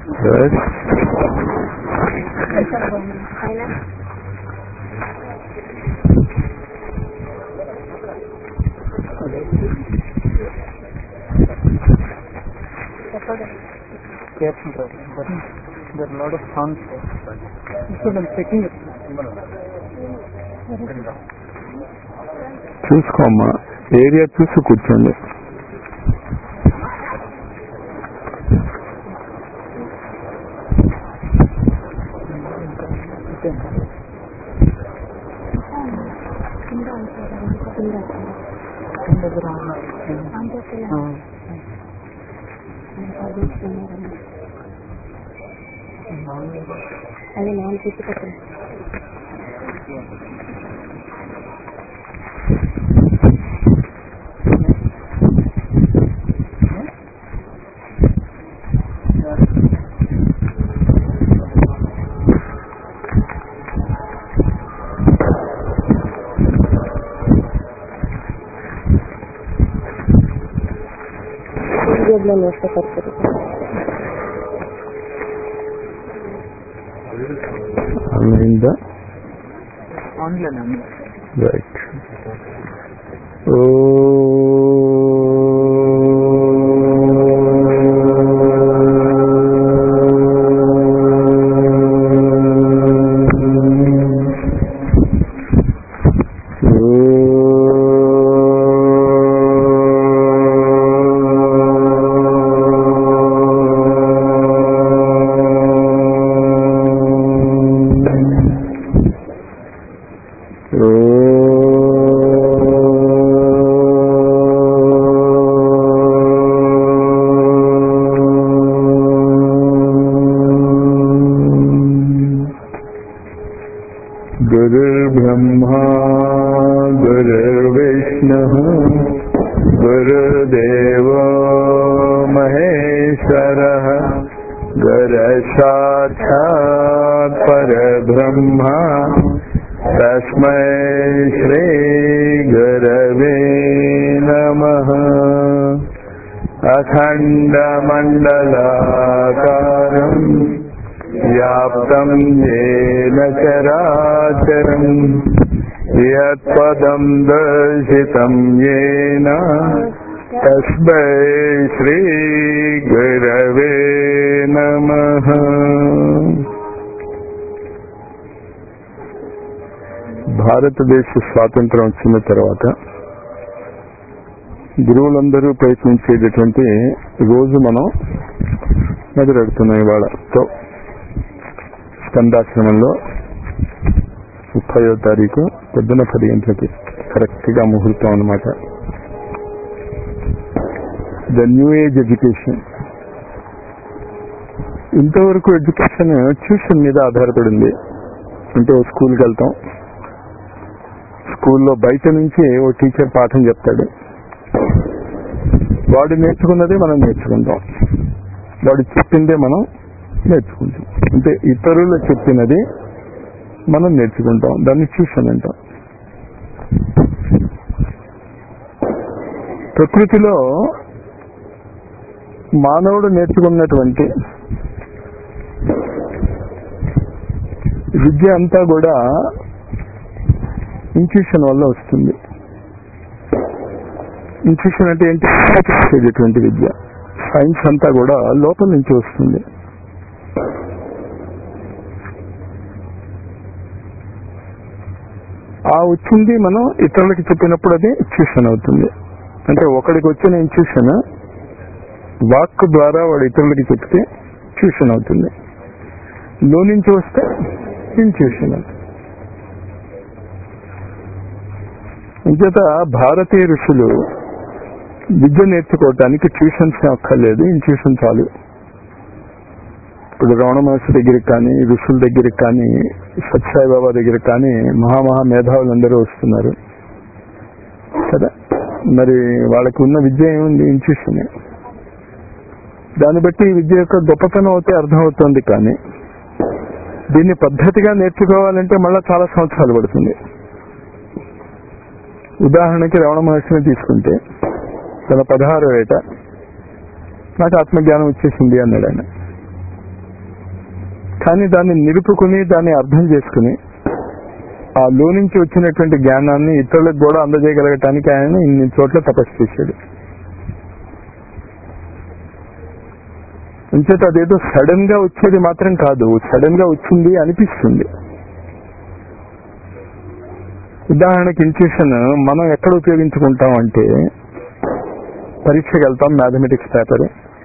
Yes పైన చెప్పండి careful sir. But there are a lot of sounds. So I'm checking it. చూసుకోమ్మా area చూసి కూర్చోండి కింద ఉంటారు కింద దగ్గర ఉన్నారు. అంతే అది నాన్న తీసుకొచ్చింది జేబులో వేస్తే కడుతుంది అయిందా Online, online. రైట్ ఓ गुरुर्ब्रह्मा गुरुर्विष्णुः गुरुदेव महेश्वरः गुरसाक्षात् परब्रह्मा तस्मै श्रीगुरवे नमः अखण्डमण्डलाकारम् व्याप्तं येन चराचरम् यत्पदं दर्शितं येन तस्मै श्रीगुरवे नमः భారతదేశ స్వాతంత్రం వచ్చిన తర్వాత గురువులందరూ ప్రయత్నించేటటువంటి రోజు మనం మొదలెడుతున్నాం ఇవాళతో స్కందాశ్రమంలో ముప్పయో తారీఖు పొద్దున పది గంటలకి కరెక్ట్ గా ముహూర్తం అనమాట ద న్యూ ఏజ్ ఎడ్యుకేషన్ ఇంతవరకు ఎడ్యుకేషన్ ట్యూషన్ మీద ఆధారపడింది అంటే ఓ స్కూల్కి వెళ్తాం స్కూల్లో బయట నుంచి ఓ టీచర్ పాఠం చెప్తాడు వాడు నేర్చుకున్నది మనం నేర్చుకుంటాం వాడు చెప్పిందే మనం నేర్చుకుంటాం అంటే ఇతరులు చెప్పినది మనం నేర్చుకుంటాం దాన్ని ట్యూషన్ అంటాం ప్రకృతిలో మానవుడు నేర్చుకున్నటువంటి విద్య అంతా కూడా ఇంట్యూషన్ వల్ల వస్తుంది ఇంట్యూషన్ అంటే ఏంటి చేసేటటువంటి విద్య సైన్స్ అంతా కూడా లోపల నుంచి వస్తుంది ఆ వచ్చింది మనం ఇతరులకి చెప్పినప్పుడు అది ఇంట్యూషన్ అవుతుంది అంటే ఒకడికి వచ్చిన ఇంట్యూషన్ వాక్ ద్వారా వాడు ఇతరులకి చెప్తే ట్యూషన్ అవుతుంది లో నుంచి వస్తే ఇంట్యూషన్ అవుతుంది ఇంచేత భారతీయ ఋషులు విద్య నేర్చుకోవటానికి ట్యూషన్స్ అక్కర్లేదు ఇంట్యూషన్ చాలు ఇప్పుడు రమణ మహర్షి దగ్గరికి కానీ ఋషుల దగ్గరికి కానీ సత్సాయి బాబా దగ్గరికి కానీ మహామహా మేధావులందరూ వస్తున్నారు కదా మరి వాళ్ళకి ఉన్న విద్య ఏముంది ఇంట్యూషన్ దాన్ని బట్టి ఈ విద్య యొక్క గొప్పతనం అయితే అర్థమవుతుంది కానీ దీన్ని పద్ధతిగా నేర్చుకోవాలంటే మళ్ళీ చాలా సంవత్సరాలు పడుతుంది ఉదాహరణకి రమణ మహర్షిని తీసుకుంటే తన పదహారో ఏట నాకు ఆత్మజ్ఞానం వచ్చేసింది అన్నాడు ఆయన కానీ దాన్ని నిలుపుకుని దాన్ని అర్థం చేసుకుని ఆ లో నుంచి వచ్చినటువంటి జ్ఞానాన్ని ఇతరులకు కూడా అందజేయగలగటానికి ఆయన ఇన్ని చోట్ల తపస్సు చేశాడు అంచేత అదేదో సడన్ గా వచ్చేది మాత్రం కాదు సడన్ గా వచ్చింది అనిపిస్తుంది ఉదాహరణకి ఇంట్యూషన్ మనం ఎక్కడ ఉపయోగించుకుంటాం అంటే పరీక్షకి వెళ్తాం మ్యాథమెటిక్స్ పేపర్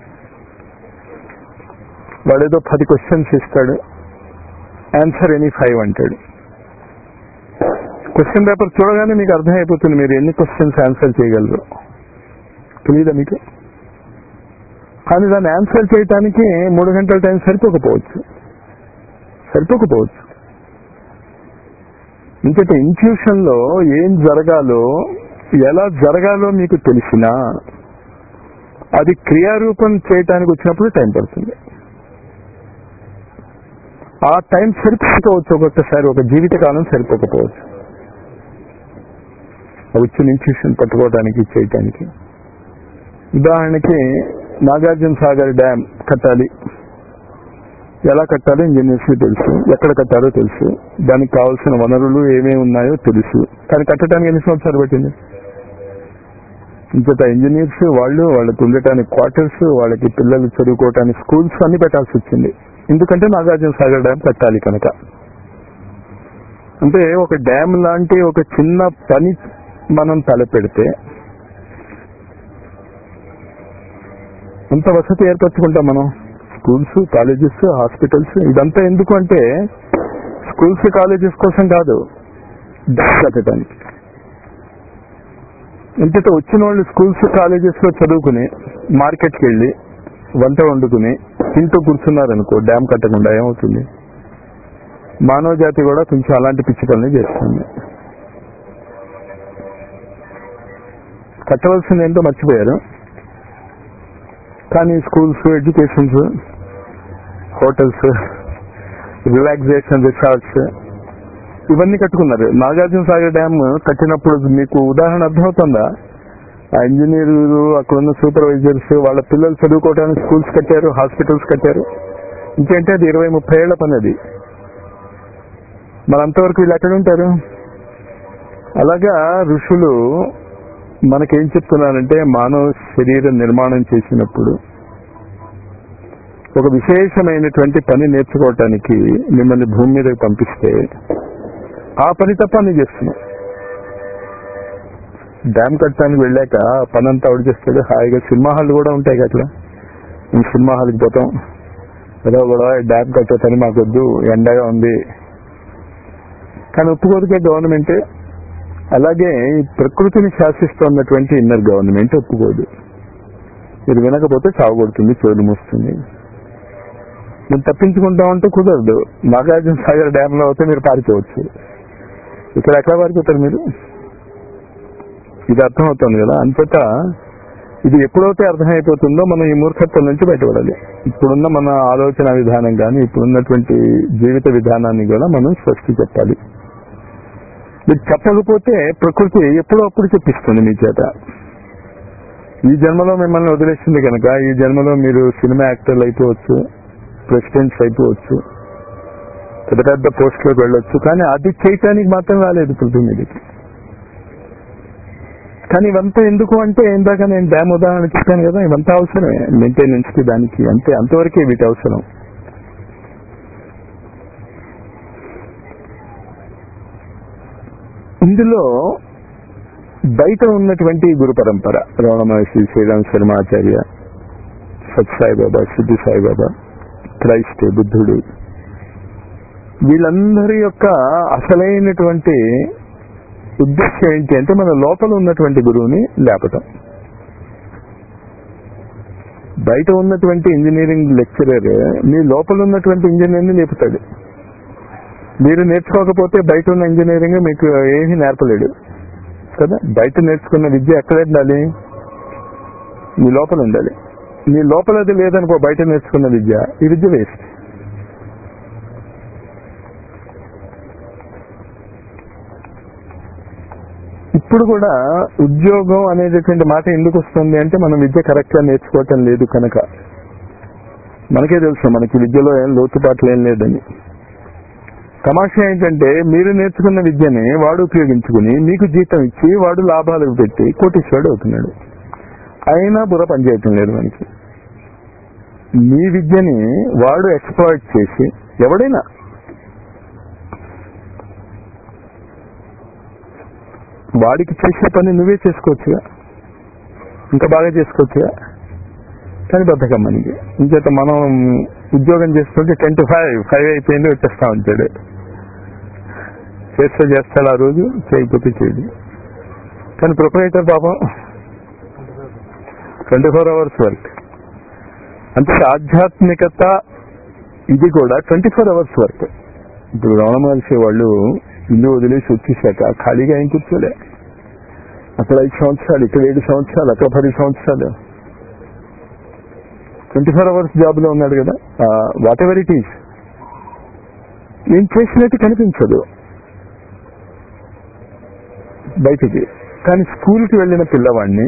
వాడేదో పది క్వశ్చన్స్ ఇస్తాడు ఆన్సర్ ఎనీ ఫైవ్ అంటాడు క్వశ్చన్ పేపర్ చూడగానే మీకు అర్థమైపోతుంది మీరు ఎన్ని క్వశ్చన్స్ ఆన్సర్ చేయగలరు తెలియదా మీకు కానీ దాన్ని ఆన్సర్ చేయటానికి మూడు గంటల టైం సరిపోకపోవచ్చు సరిపోకపోవచ్చు ఇంకటి ఇంట్యూషన్ లో ఏం జరగాలో ఎలా జరగాలో మీకు తెలిసినా అది క్రియారూపం చేయటానికి వచ్చినప్పుడు టైం పడుతుంది ఆ టైం సరిపోకపోవచ్చు ఒక్కొక్కసారి ఒక జీవితకాలం సరిపోకపోవచ్చు ఆ వచ్చిన ఇంట్యూషన్ పట్టుకోవడానికి చేయటానికి ఉదాహరణకి నాగార్జున సాగర్ డ్యామ్ కట్టాలి ఎలా కట్టాలో ఇంజనీర్స్ తెలుసు ఎక్కడ కట్టాలో తెలుసు దానికి కావాల్సిన వనరులు ఏమేమి ఉన్నాయో తెలుసు కానీ కట్టడానికి ఎన్ని సంవత్సరాలు పట్టింది ఇంకొక ఇంజనీర్స్ వాళ్ళు వాళ్ళకి ఉండటానికి క్వార్టర్స్ వాళ్ళకి పిల్లలు చదువుకోవటానికి స్కూల్స్ అన్ని పెట్టాల్సి వచ్చింది ఎందుకంటే నాగార్జున సాగర్ డ్యామ్ కట్టాలి కనుక అంటే ఒక డ్యామ్ లాంటి ఒక చిన్న పని మనం తలపెడితే ఎంత వసతి ఏర్పరచుకుంటాం మనం స్కూల్స్ కాలేజెస్ హాస్పిటల్స్ ఇదంతా ఎందుకు అంటే స్కూల్స్ కాలేజెస్ కోసం కాదు డ్యామ్ కట్టడానికి ఇంతట వచ్చిన వాళ్ళు స్కూల్స్ కాలేజెస్ లో చదువుకుని మార్కెట్కి వెళ్ళి వంట వండుకుని తింటూ కూర్చున్నారనుకో డ్యామ్ కట్టకుండా ఏమవుతుంది మానవ జాతి కూడా కొంచెం అలాంటి పిచ్చి పనులు చేస్తుంది కట్టవలసింది ఏంటో మర్చిపోయారు కానీ schools educations hotels relaxation resorts ఇవన్నీ కట్టుకున్నారు నాగార్జున సాగర్ డ్యామ్ కట్టినప్పుడు మీకు ఉదాహరణ అర్థమవుతుందా ఆ ఇంజనీర్లు అక్కడ ఉన్న సూపర్వైజర్స్ వాళ్ళ పిల్లలు చదువుకోవడానికి స్కూల్స్ కట్టారు హాస్పిటల్స్ కట్టారు ఇంకేంటే అది ఇరవై ముప్పై ఏళ్ల పని అది మరి అంతవరకు వీళ్ళు ఎక్కడ ఉంటారు అలాగా ఋషులు మనకేం చెప్తున్నారంటే మానవ శరీర నిర్మాణం చేసినప్పుడు ఒక విశేషమైనటువంటి పని నేర్చుకోవటానికి మిమ్మల్ని భూమి మీదకి పంపిస్తే ఆ పని తప్ప నేను చేస్తున్నాం డ్యామ్ కట్టడానికి వెళ్ళాక పని అంతా ఆవిడ చేస్తాడు హాయిగా సినిమా హాల్ కూడా ఉంటాయి కదా అట్లా మేము సినిమా హాల్కి పోతాం ఏదో కూడా డ్యామ్ కట్టే పని మాకొద్దు ఎండగా ఉంది కానీ ఒప్పుకోదుకే గవర్నమెంట్ అలాగే ఈ ప్రకృతిని శాసిస్తున్నటువంటి ఇన్నర్ గవర్నమెంట్ ఒప్పుకోదు మీరు వినకపోతే చావగొడుతుంది చెవులు మూస్తుంది మీరు తప్పించుకుంటామంటే కుదరదు నాగార్జున సాగర్ డ్యామ్ లో అయితే మీరు పారిపోవచ్చు ఇక్కడ ఎక్కడ పారిపోతారు మీరు ఇది అర్థమవుతుంది కదా అంతటా ఇది ఎప్పుడైతే అర్థమైపోతుందో మనం ఈ మూర్ఖత్వం నుంచి బయటపడాలి ఇప్పుడున్న మన ఆలోచన విధానం కానీ ఇప్పుడున్నటువంటి జీవిత విధానాన్ని కూడా మనం స్వస్తి చెప్పాలి మీరు చెప్పకపోతే ప్రకృతి ఎప్పుడో అప్పుడు చెప్పిస్తుంది మీ చేత ఈ జన్మలో మిమ్మల్ని వదిలేసింది కనుక ఈ జన్మలో మీరు సినిమా యాక్టర్లు అయిపోవచ్చు ప్రెసిడెంట్స్ అయిపోవచ్చు పెద్ద పెద్ద పోస్టులకు వెళ్ళొచ్చు కానీ అది చేయటానికి మాత్రం రాలేదు పృథ్వీ మీదకి కానీ ఇవంతా ఎందుకు అంటే ఇందాక నేను డ్యామ్ ఉదాహరణ చెప్పాను కదా ఇవంతా అవసరమే మెయింటెనెన్స్ కి దానికి అంతే అంతవరకే వీటి అవసరం ఇందులో బయట ఉన్నటువంటి గురు పరంపర రమణ మహర్షి శ్రీరామ్ శర్మాచార్య సత్ సాయిబాబా సిద్ధి సాయిబాబా క్రైస్ట్ బుద్ధుడు వీళ్ళందరి యొక్క అసలైనటువంటి ఉద్దేశం ఏంటి అంటే మన లోపల ఉన్నటువంటి గురువుని లేపటం బయట ఉన్నటువంటి ఇంజనీరింగ్ లెక్చరర్ మీ లోపల ఉన్నటువంటి ఇంజనీరింగ్ లేపుతాడు మీరు నేర్చుకోకపోతే బయట ఉన్న ఇంజనీరింగ్ మీకు ఏమీ నేర్పలేడు కదా బయట నేర్చుకున్న విద్య ఎక్కడ ఉండాలి మీ లోపల ఉండాలి మీ లోపల అది లేదనుకో బయట నేర్చుకున్న విద్య ఈ విద్య వేస్ట్ ఇప్పుడు కూడా ఉద్యోగం అనేటటువంటి మాట ఎందుకు వస్తుంది అంటే మనం విద్య కరెక్ట్ గా నేర్చుకోవటం లేదు కనుక మనకే తెలుసు మనకి విద్యలో ఏం లోతుపాట్లు ఏం లేదని తమాషా ఏంటంటే మీరు నేర్చుకున్న విద్యని వాడు ఉపయోగించుకుని మీకు జీతం ఇచ్చి వాడు లాభాలకు పెట్టి కోటీశ్వరుడు అవుతున్నాడు అయినా బుర్ర పనిచేయటం లేదు మనకి మీ విద్యని వాడు ఎక్స్ప్లాయిట్ చేసి ఎవడైనా వాడికి చేసే పని నువ్వే చేసుకోవచ్చుగా ఇంకా బాగా చేసుకోవచ్చుగా కానీ బద్దకం మనకి ఇంచేత మనం ఉద్యోగం చేసుకుంటే టెన్ టు ఫైవ్ ఫైవ్ అయిపోయింది వచ్చేస్తా ఉంటాడు చేస్తే చేస్తాడు ఆ రోజు చేయకపోతే చేయడు కానీ ప్రొపరేటర్ పాపం ట్వంటీ ఫోర్ అవర్స్ వర్క్ అంటే ఆధ్యాత్మికత ఇది కూడా ట్వంటీ ఫోర్ అవర్స్ వర్క్ ఇప్పుడు రమణ మహర్షి వాళ్ళు ఇల్లు వదిలేసి వచ్చేసాక ఖాళీగా ఏం కూర్చోలే అక్కడ ఐదు సంవత్సరాలు ఇక్కడ ఏడు సంవత్సరాలు అక్కడ పది సంవత్సరాలు ట్వంటీ ఫోర్ అవర్స్ జాబ్ లో ఉన్నాడు కదా వాట్ ఎవర్ ఇట్ ఈస్ ఏం చేసినట్టు కనిపించదు బయటికి కానీ స్కూల్కి వెళ్ళిన పిల్లవాడిని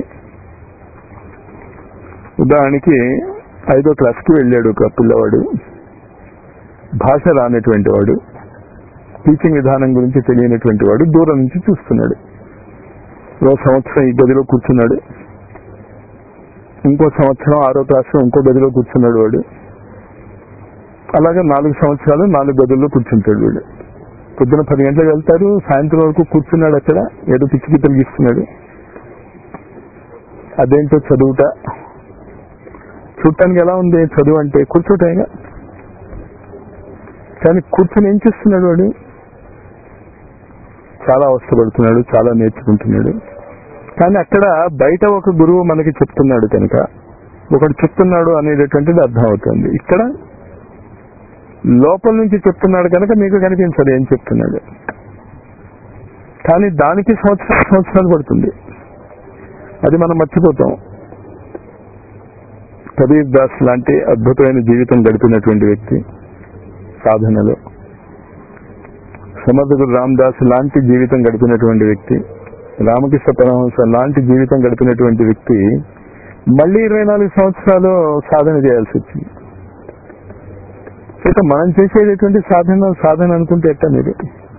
ఉదాహరణకి ఐదో క్లాస్కి వెళ్ళాడు ఒక పిల్లవాడు భాష రానటువంటి వాడు టీచింగ్ విధానం గురించి తెలియనటువంటి వాడు దూరం నుంచి చూస్తున్నాడు ఓ సంవత్సరం ఈ గదిలో కూర్చున్నాడు ఇంకో సంవత్సరం ఆరో క్లాస్లో ఇంకో గదిలో కూర్చున్నాడు వాడు అలాగే నాలుగు సంవత్సరాలు నాలుగు గదుల్లో కూర్చుంటాడు వీడు పొద్దున పది గంటలకు వెళ్తారు సాయంత్రం వరకు కూర్చున్నాడు అక్కడ ఏదో పిచ్చి పిచ్చలు గీస్తున్నాడు అదేంటో చదువుట చూడటానికి ఎలా ఉంది చదువు అంటే కూర్చోటేగా కానీ కూర్చొని ఏం చేస్తున్నాడు వాడు చాలా అవస్థపడుతున్నాడు చాలా నేర్చుకుంటున్నాడు కానీ అక్కడ బయట ఒక గురువు మనకి చెప్తున్నాడు కనుక ఒకడు చెప్తున్నాడు అనేటటువంటిది అర్థం అవుతుంది ఇక్కడ లోపల నుంచి చెప్తున్నాడు కనుక మీకు కనిపించదు ఏం చెప్తున్నాడు కానీ దానికి సంవత్సరాలు సంవత్సరాలు పడుతుంది అది మనం మర్చిపోతాం కబీర్ దాస్ లాంటి అద్భుతమైన జీవితం గడిపినటువంటి వ్యక్తి సాధనలో సమర్థకుడు రామ్ దాస్ లాంటి జీవితం గడిపినటువంటి వ్యక్తి రామకృష్ణ పరమహంస లాంటి జీవితం గడిపినటువంటి వ్యక్తి మళ్ళీ ఇరవై నాలుగు సంవత్సరాలు సాధన చేయాల్సి వచ్చింది ఇక మనం చేసేటటువంటి సాధన సాధన అనుకుంటే ఎట్ట మీరు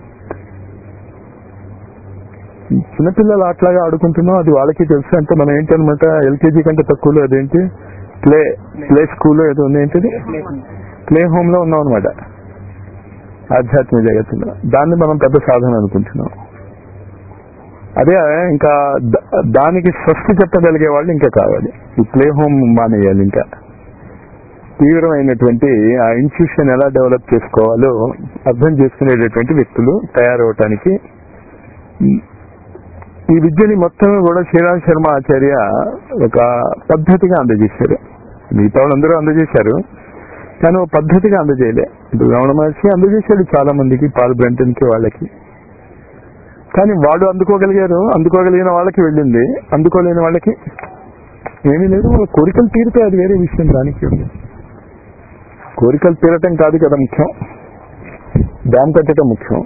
చిన్నపిల్లలు అట్లాగా ఆడుకుంటున్నాం అది వాళ్ళకి తెలుసు అంటే మనం ఏంటనమాట ఎల్కేజీ కంటే తక్కువలో అదేంటి ప్లే ప్లే స్కూల్లో ఏదో ఉంది ఏంటిది ప్లే హోమ్ లో ఉన్నాం అనమాట ఆధ్యాత్మిక జగత్తులో దాన్ని మనం పెద్ద సాధన అనుకుంటున్నాం అదే ఇంకా ద- దానికి స్వస్తి చెప్పగలిగే వాళ్ళు ఇంకా కావాలి ఈ ప్లే హోమ్ మానేయాలి ఇంకా తీవ్రమైనటువంటి ఆ ఇన్స్టిట్యూషన్ ఎలా డెవలప్ చేసుకోవాలో అర్థం చేసుకునేటటువంటి వ్యక్తులు తయారవటానికి ఈ విద్యని మొత్తం కూడా శ్రీరామ్ శర్మ ఆచార్య ఒక పద్ధతిగా అందజేశారు మిగతా వాళ్ళందరూ అందజేశారు కానీ ఒక పద్ధతిగా అందజేయలే ఇప్పుడు రమణ మహర్షి అందజేశాడు చాలా మందికి పాల్ బ్రంటన్ కి వాళ్ళకి కానీ వాడు అందుకోగలిగారు అందుకోగలిగిన వాళ్ళకి వెళ్ళింది అందుకోలేని వాళ్ళకి ఏమీ లేదు వాళ్ళ కోరికలు తీరితే అది వేరే విషయం దానికి ఉంది కోరికలు తీరటం కాదు కదా ముఖ్యం డ్యామ్ కట్టడం ముఖ్యం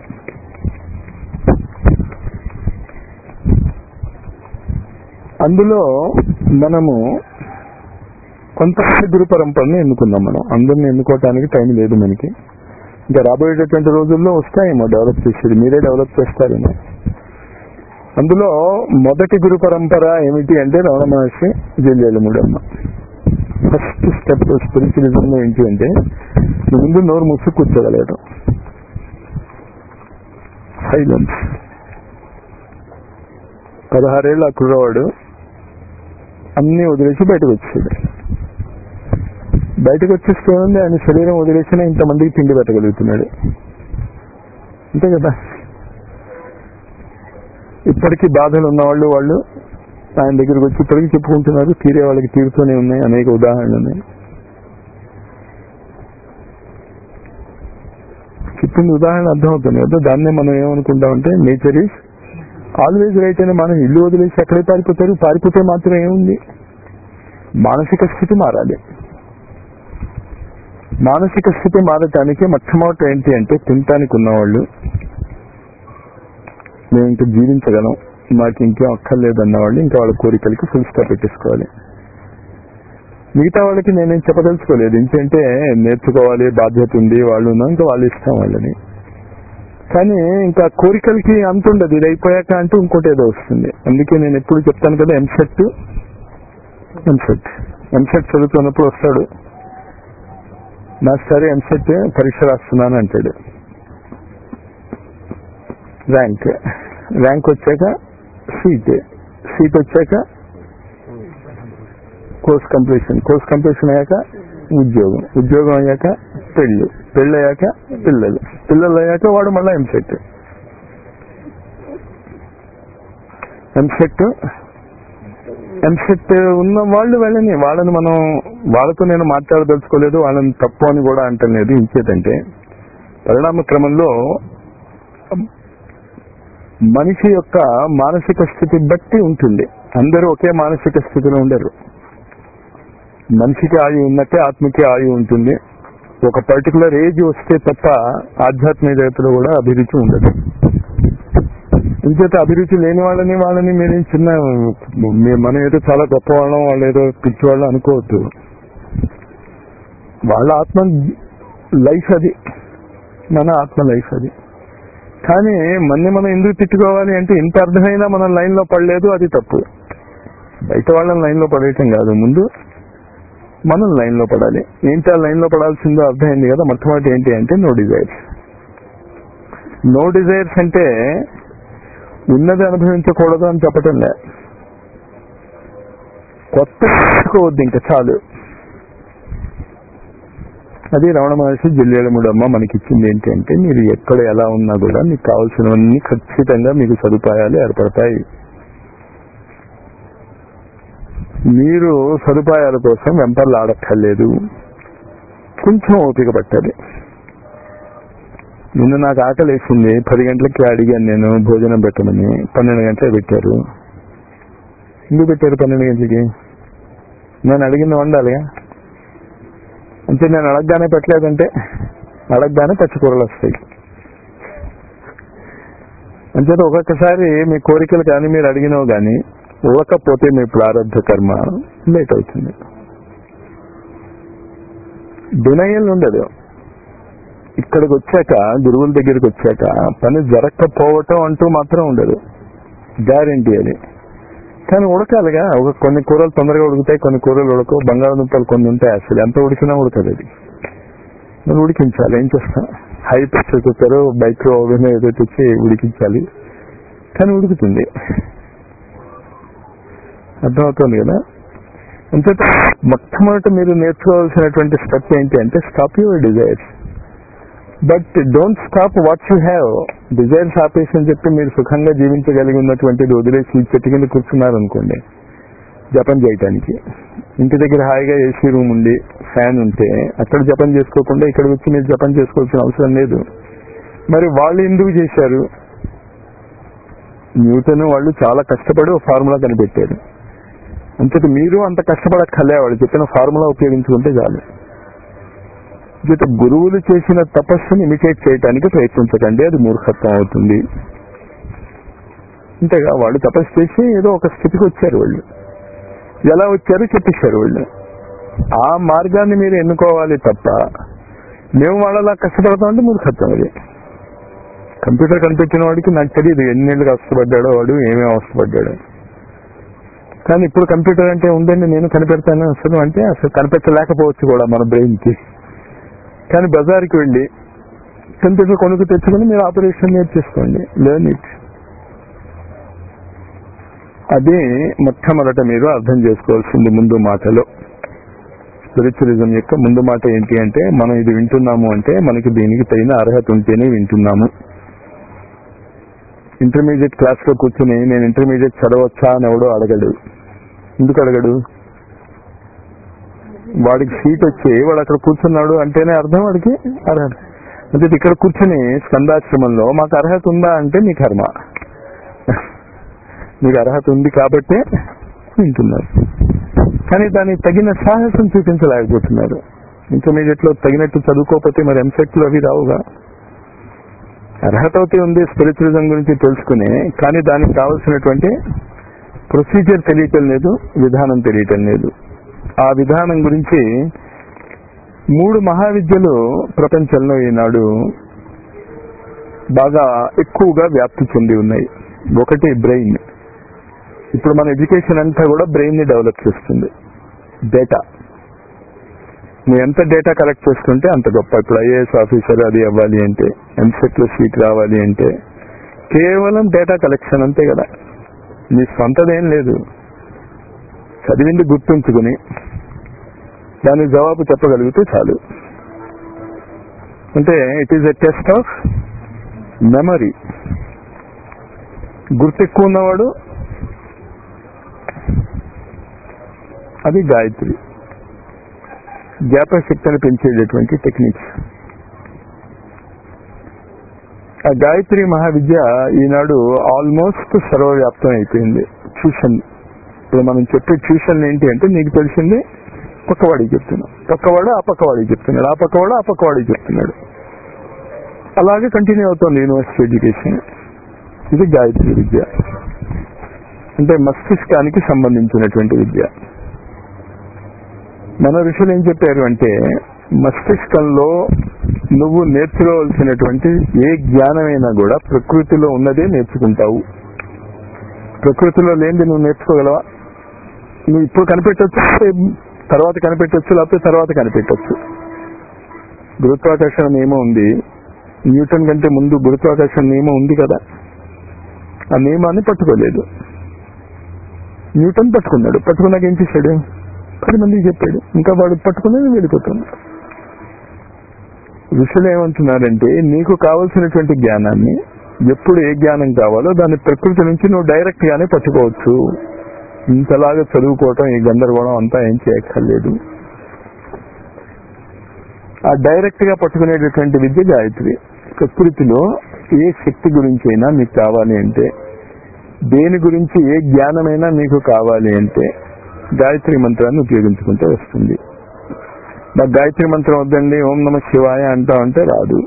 అందులో మనము కొంతమంది గురు పరంపరని ఎన్నుకున్నాం మనం అందరిని ఎన్నుకోవటానికి టైం లేదు మనకి ఇంకా రాబోయేటటువంటి రోజుల్లో వస్తాయేమో డెవలప్ చేసేది మీరే డెవలప్ చేస్తారేమో అందులో మొదటి గురు పరంపర ఏమిటి అంటే రమణ మహర్షి జల్లేలముడమ్మ ఫస్ట్ స్టెప్ స్పిరిచువలిజం లో ఏంటి అంటే నువ్వు ముందు నోరు మూసి కూర్చోగలగడం సైలెన్స్ పదహారేళ్ళ ఆ కుర్రవాడు అన్ని వదిలేసి బయటకు వచ్చాడు బయటకు వచ్చేస్తే ఉంది ఆయన శరీరం వదిలేసిన ఇంతమందికి తిండి పెట్టగలుగుతున్నాడు అంతే కదా ఇప్పటికీ బాధలు ఉన్నవాళ్ళు వాళ్ళు ఆయన దగ్గరికి వచ్చి ఇప్పటికీ చెప్పుకుంటున్నారు తీరే వాళ్ళకి తీరుతూనే ఉన్నాయి అనేక ఉదాహరణలు ఉన్నాయి చెప్పింది ఉదాహరణ అర్థమవుతుంది కదా దాన్నే మనం ఏమనుకుంటామంటే నేచర్ ఈజ్ ఆల్వేజ్ రైట్ అని మనం ఇల్లు వదిలేసి ఎక్కడే పారిపోతారు పారిపోతే మాత్రం ఏముంది మానసిక స్థితి మారాలి మానసిక స్థితి మారటానికి మొట్టమొదటి ఏంటి అంటే తినటానికి ఉన్నవాళ్ళు మేము ఇంకా జీవించగలం మాకు ఇంకేం అక్కర్లేదు అన్నవాళ్ళు ఇంకా వాళ్ళ కోరికలకి ఫుల్ స్టాప్ పెట్టేసుకోవాలి మిగతా వాళ్ళకి నేనేం చెప్పదలుచుకోలేదు ఎందుకంటే నేర్చుకోవాలి బాధ్యత ఉంది వాళ్ళు ఉన్నా ఇంకా వాళ్ళు ఇష్టం వాళ్ళని కానీ ఇంకా కోరికలకి అంత ఉండదు ఇది అయిపోయాక అంటూ ఇంకోటి ఏదో వస్తుంది అందుకే నేను ఎప్పుడు చెప్తాను కదా ఎంసెట్ ఎంసెట్ ఎంసెట్ చదువుతున్నప్పుడు వస్తాడు మాస్టర్ ఎంసెట్ పరీక్ష రాస్తున్నాను అంటాడు ర్యాంక్ ర్యాంక్ వచ్చాక సీట్ సీట్ వచ్చాక కోర్స్ కంప్లీషన్ కోర్స్ కంప్లీషన్ అయ్యాక ఉద్యోగం ఉద్యోగం అయ్యాక పెళ్లి పెళ్లి అయ్యాక పిల్లలు పిల్లలు అయ్యాక వాడు మళ్ళీ ఎంసెట్ ఎంసెట్ ఎంసెట్ ఉన్న వాళ్ళు వెళ్ళని వాళ్ళని మనం వాళ్ళతో నేను మాట్లాడదలుచుకోలేదు వాళ్ళని తప్పు అని కూడా అంటలేదు ఇంకేదంటే పరిణామ క్రమంలో మనిషి యొక్క మానసిక స్థితి బట్టి ఉంటుంది అందరూ ఒకే మానసిక స్థితిలో ఉండరు మనిషికి ఆయు ఉన్నట్టే ఆత్మకి ఆయు ఉంటుంది ఒక పర్టికులర్ ఏజ్ వస్తే తప్ప ఆధ్యాత్మిక జగత్తులో కూడా అభిరుచి ఉండదు ఇంచేత అభిరుచి లేని వాళ్ళని వాళ్ళని మీరేం చిన్న మీ- మనం ఏదో చాలా గొప్ప వాళ్ళం వాళ్ళు ఏదో పిచ్చి వాళ్ళు అనుకోవద్దు వాళ్ళ ఆత్మ లైఫ్ అది మన ఆత్మ లైఫ్ అది కానీ మన్ని మనం ఎందుకు తిట్టుకోవాలి అంటే ఇంత అర్థమైనా మనం లైన్ లో పడలేదు అది తప్పు బయట వాళ్ళని లైన్ లో పడేయటం కాదు ముందు మనం లైన్ లో పడాలి ఏంటి ఆ లైన్ లో పడాల్సిందో అర్థమైంది కదా మొట్టమొదటి ఏంటి అంటే నో డిజైర్స్ నో డిజైర్స్ అంటే ఉన్నది అనుభవించకూడదు అని చెప్పటం లే కొత్త తెచ్చుకోవద్దు ఇంకా చాలు అది రమణ మహర్షి జిల్లేడముడమ్మ మనకి ఇచ్చింది ఏంటి అంటే మీరు ఎక్కడ ఎలా ఉన్నా కూడా మీకు కావాల్సినవన్నీ ఖచ్చితంగా మీకు సదుపాయాలు ఏర్పడతాయి మీరు సదుపాయాల కోసం వెంపర్లు ఆడక్కర్లేదు కొంచెం ఓపిక పట్టాలి నిన్న నాకు ఆకలి వేసింది పది గంటలకి అడిగాను నేను భోజనం పెట్టమని పన్నెండు గంటలకు పెట్టారు ఎందుకు పెట్టారు పన్నెండు గంటలకి నేను అడిగింది వండాలిగా అంటే నేను అడగగానే పెట్టలేదంటే అడగగానే పచ్చికూరలు వస్తాయి అంచేత ఒక్కొక్కసారి మీ కోరికలు కానీ మీరు అడిగినవి కానీ ఇవ్వకపోతే మీ ప్రారంభ కర్మ లేట్ అవుతుంది డినయల్ ఉండదు ఇక్కడికి వచ్చాక గురువుల దగ్గరికి వచ్చాక పని జరగకపోవటం అంటూ మాత్రం ఉండదు గ్యారంటీ అది కానీ ఉడకాలిగా ఒక కొన్ని కూరలు తొందరగా ఉడుకుతాయి కొన్ని కూరలు ఉడకవు బంగాళదుంపలు కొన్ని ఉంటాయి అసలు ఎంత ఉడికినా ఉడకదు అది మనం ఉడికించాలి ఏం చేస్తాం high pressure cooker micro oven ఏదో తెచ్చి ఉడికించాలి కానీ ఉడుకుతుంది అర్థమవుతుంది కదా అంతేత మొట్టమొదటి మీరు నేర్చుకోవాల్సినటువంటి స్టెప్ ఏంటి అంటే stop your desires but don't stop what you have desires ఆపేసి అని చెప్పి మీరు సుఖంగా జీవించగలిగి ఉన్నటువంటిది వదిలేసి ఈ చెట్టు కింద కూర్చున్నారనుకోండి జపం చేయటానికి ఇంటి దగ్గర హాయిగా ఏసీ రూమ్ ఉండి ఫ్యాన్ ఉంటే అక్కడ జపం చేసుకోకుండా ఇక్కడ వచ్చి మీరు జపం చేసుకోవాల్సిన అవసరం లేదు మరి వాళ్ళు ఎందుకు చేశారు న్యూటన్ వాళ్ళు చాలా కష్టపడి ఒక ఫార్ములా కనిపెట్టారు అంతటి మీరు అంత కష్టపడక్కర్లే వాళ్ళు చెప్పిన ఫార్ములా ఉపయోగించుకుంటే చాలు చేత గురువులు చేసిన తపస్సుని ఇమిటేట్ చేయడానికి ప్రయత్నించకండి అది మూర్ఖత్వం అవుతుంది అంతేగా వాళ్ళు తపస్సు చేసి ఏదో ఒక స్థితికి వచ్చారు వాళ్ళు ఎలా వచ్చారో చెప్పేశారు వాళ్ళు ఆ మార్గాన్ని మీరు ఎన్నుకోవాలి తప్ప మేము వాళ్ళలా కష్టపడతామంటే మూర్ఖత్వం అది కంప్యూటర్ కనిపెట్టిన వాడికి నాకు తెలియదు ఎన్నేళ్ళు కష్టపడ్డాడో వాడు ఏమేమి అవస్థపడ్డాడో కానీ ఇప్పుడు కంప్యూటర్ అంటే ఉందండి నేను కనిపెడతాను అసలు అంటే అసలు కనిపెట్టలేకపోవచ్చు కూడా మన బ్రెయిన్ కి కానీ బజార్కి వెళ్ళి కంప్యూటర్ కొనుక్కు తెచ్చుకొని మీరు ఆపరేషన్ నేర్చేసుకోండి లెర్న్ ఇట్ అది మొట్టమొదట మీరు అర్థం చేసుకోవాల్సింది ముందు మాటలో స్పిరిచువలిజం యొక్క ముందు మాట ఏంటి అంటే మనం ఇది వింటున్నాము అంటే మనకి దీనికి తగిన అర్హత ఉంటేనే వింటున్నాము ఇంటర్మీడియట్ క్లాస్ లో కూర్చుని నేను ఇంటర్మీడియట్ చదవచ్చా అని ఎవడో అడగడు ఎందుకు అడగడు వాడికి సీట్ వచ్చి వాడు అక్కడ కూర్చున్నాడు అంటేనే అర్థం వాడికి అర్హత అంటే ఇక్కడ కూర్చుని స్కందాశ్రమంలో మాకు అర్హత ఉందా అంటే మీ కర్మ మీకు అర్హత ఉంది కాబట్టే వింటున్నారు కానీ దానికి తగిన సాహసం చూపించలేకపోతున్నారు ఇంటర్మీడియట్ లో తగినట్టు చదువుకోకపోతే మరి ఎంసెట్ లో అవి రావుగా అర్హత అయితే ఉంది స్పిరిచువలిజం గురించి తెలుసుకుని కానీ దానికి కావాల్సినటువంటి ప్రొసీజర్ తెలియటం లేదు విధానం తెలియటం లేదు ఆ విధానం గురించి మూడు మహావిద్యలు ప్రపంచంలో ఈనాడు బాగా ఎక్కువగా వ్యాప్తి చెంది ఉన్నాయి ఒకటి బ్రెయిన్ ఇప్పుడు మన ఎడ్యుకేషన్ అంతా కూడా బ్రెయిన్ ని డెవలప్ చేస్తుంది డేటా నువ్వు ఎంత డేటా కలెక్ట్ చేసుకుంటే అంత గొప్ప ఇప్పుడు ఐఏఎస్ ఆఫీసర్ అది అవ్వాలి అంటే ఎంసెట్ లో సీట్ రావాలి అంటే కేవలం డేటా కలెక్షన్ అంతే కదా నీ సొంతదేం లేదు చదివింది గుర్తుంచుకుని దానికి జవాబు చెప్పగలిగితే చాలు అంటే it is a test of memory గుర్తు ఎక్కువ ఉన్నవాడు అది గాయత్రి జ్ఞాపకశక్తిని పెంచేటటువంటి టెక్నిక్స్ ఆ గాయత్రి మహావిద్య ఈనాడు ఆల్మోస్ట్ సర్వవ్యాప్తం అయిపోయింది ట్యూషన్ ఇప్పుడు మనం చెప్పే ట్యూషన్ ఏంటి అంటే నీకు తెలిసింది పక్కవాడికి చెప్తున్నాం పక్కవాడు ఆ పక్కవాడికి చెప్తున్నాడు ఆ పక్కవాడు ఆ పక్కవాడికి చెప్తున్నాడు అలాగే కంటిన్యూ అవుతుంది యూనివర్సిటీ ఎడ్యుకేషన్ ఇది గాయత్రి విద్య అంటే మస్తిష్కానికి సంబంధించినటువంటి విద్య మన ఋషులు ఏం చెప్పారు అంటే మస్తిష్కంలో నువ్వు నేర్చుకోవాల్సినటువంటి ఏ జ్ఞానమైనా కూడా ప్రకృతిలో ఉన్నదే నేర్చుకుంటావు ప్రకృతిలో లేనిది నువ్వు నేర్చుకోగలవా నువ్వు ఇప్పుడు కనిపెట్టచ్చు తర్వాత కనిపెట్టచ్చు లేకపోతే తర్వాత కనిపెట్టచ్చు గురుత్వాకర్షణ నియమం ఉంది న్యూటన్ కంటే ముందు గురుత్వాకర్షణ నియమం ఉంది కదా ఆ నియమాన్ని పట్టుకోలేదు న్యూటన్ పట్టుకున్నాడు పట్టుకున్నాక ఏం చేశాడు పది మందికి చెప్పాడు ఇంకా వాడు పట్టుకునేది వెళ్ళిపోతున్నాడు ఋషులు ఏమంటున్నారంటే నీకు కావలసినటువంటి జ్ఞానాన్ని ఎప్పుడు ఏ జ్ఞానం కావాలో దాన్ని ప్రకృతి నుంచి నువ్వు డైరెక్ట్ గానే పట్టుకోవచ్చు ఇంతలాగా చదువుకోవటం ఈ గందరగోళం అంతా ఏం చేయక్కర్లేదు ఆ డైరెక్ట్ గా పట్టుకునేటటువంటి విద్య గాయత్రి ప్రకృతిలో ఏ శక్తి గురించి అయినా మీకు కావాలి అంటే దేని గురించి ఏ జ్ఞానమైనా మీకు కావాలి అంటే గాయత్రి మంత్రాన్ని ఉపయోగించుకుంటే వస్తుంది నాకు గాయత్రి మంత్రం వద్దండి ఓం నమ శివాయ అంటా అంటే రాదు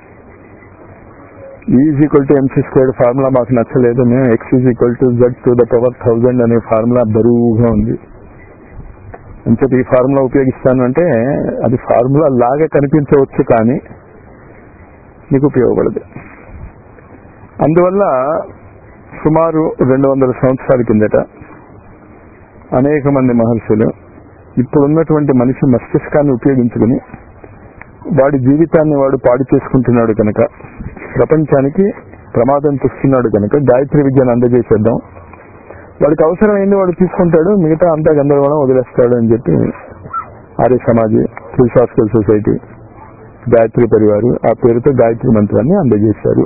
is equal to MC squared formula మాకు నచ్చలేదు మేము X is equal to Z to the power thousand అనే ఫార్ములా బరువుగా ఉంది అంచేత ఈ ఫార్ములా ఉపయోగిస్తాను అంటే అది ఫార్ములా లాగా కనిపించవచ్చు కానీ నీకు ఉపయోగపడదు అందువల్ల సుమారు రెండు వందల సంవత్సరాల కిందట అనేక మంది మహర్షులు ఇప్పుడున్నటువంటి మనిషి మస్తిష్కాన్ని ఉపయోగించుకుని వాడి జీవితాన్ని వాడు పాడు చేసుకుంటున్నాడు కనుక ప్రపంచానికి ప్రమాదం తెస్తున్నాడు కనుక గాయత్రి విద్యను అందజేసేద్దాం వాడికి అవసరమైంది వాడు తీసుకుంటాడు మిగతా అంతా గందరగోళం వదిలేస్తాడు అని చెప్పి ఆర్య సమాజ్ ఫిలసాఫికల్ సొసైటీ గాయత్రి పరివారు ఆ పేరుతో గాయత్రి మంత్రాన్ని అందజేశారు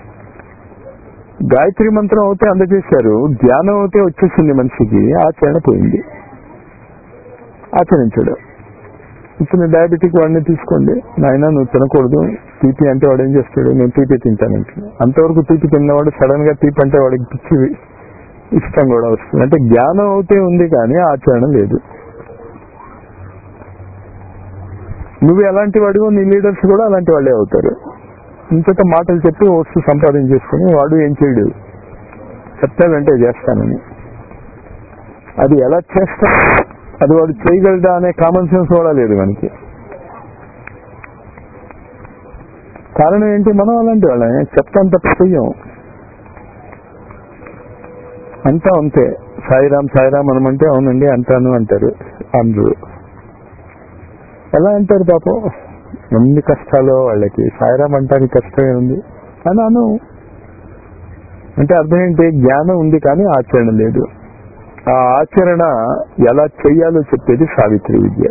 గాయత్రి మంత్రం అయితే అందజేశారు జ్ఞానం అయితే వచ్చేసింది మనిషికి ఆచరణ పోయింది ఆచరించడు ఇప్పుడు డయాబెటిక్ వాడిని తీసుకోండి నాయన నువ్వు తినకూడదు తీపి అంటే వాడు ఏం చేస్తాడు నేను తీపి తింటానంటే అంతవరకు తీపి తిన్నవాడు సడన్ గా తీపి అంటే వాడికి పిచ్చి ఇష్టం కూడా వస్తుంది అంటే జ్ఞానం అయితే ఉంది కానీ ఆచరణ లేదు నువ్వు ఎలాంటి వాడివో నీ లీడర్స్ కూడా అలాంటి వాళ్ళే అవుతారు ఇంకొక మాటలు చెప్పి వస్తు సంపాదించేసుకుని వాడు ఏం చేయడు చెప్తాడంటే చేస్తానని అది ఎలా చేస్తా అది వాడు చేయగలడా అనే కామన్ సెన్స్ కూడా లేదు మనకి కారణం ఏంటి మనం అలాంటి వాళ్ళమే చెప్తాం తప్ప చెయ్యం అంతా అంతే సాయిరామ్ సాయిరామ్ అనమంటే అవునండి అంటాను అంటారు అందరూ ఎలా అంటారు పాపం ఎన్ని కష్టాలు వాళ్ళకి సాయిరామ్ అంటానికి కష్టమే ఉంది అని అను అంటే అర్థం ఏంటి జ్ఞానం ఉంది కానీ ఆచరణ లేదు ఆ ఆచరణ ఎలా చెయ్యాలో చెప్పేది సావిత్రి విద్య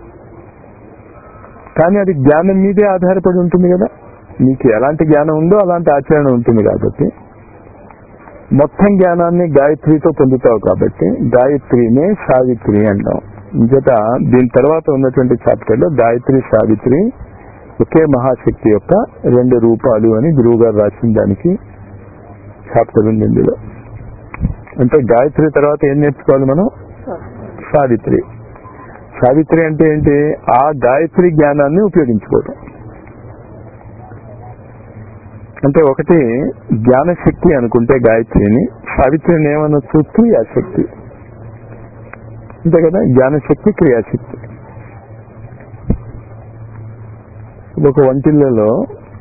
కానీ అది జ్ఞానం మీదే ఆధారపడి ఉంటుంది కదా నీకు ఎలాంటి జ్ఞానం ఉందో అలాంటి ఆచరణ ఉంటుంది కాబట్టి మొత్తం జ్ఞానాన్ని గాయత్రితో పొందుతావు కాబట్టి గాయత్రినే సావిత్రి అంటాం ఇంచేత దీని తర్వాత ఉన్నటువంటి చాప్టర్ లో గాయత్రి సావిత్రి ఒకే మహాశక్తి యొక్క రెండు రూపాలు అని గురువు గారు రాసిన దానికి చాప్టర్ ఉంది ఇందులో అంటే గాయత్రి తర్వాత ఏం నేర్చుకోవాలి మనం సావిత్రి సావిత్రి అంటే ఏంటి ఆ గాయత్రి జ్ఞానాన్ని ఉపయోగించుకోవడం అంటే ఒకటి జ్ఞానశక్తి అనుకుంటే గాయత్రిని సావిత్రిని ఏమనొచ్చు క్రియాశక్తి అంతే కదా జ్ఞానశక్తి క్రియాశక్తి ఒక వంటిల్లలో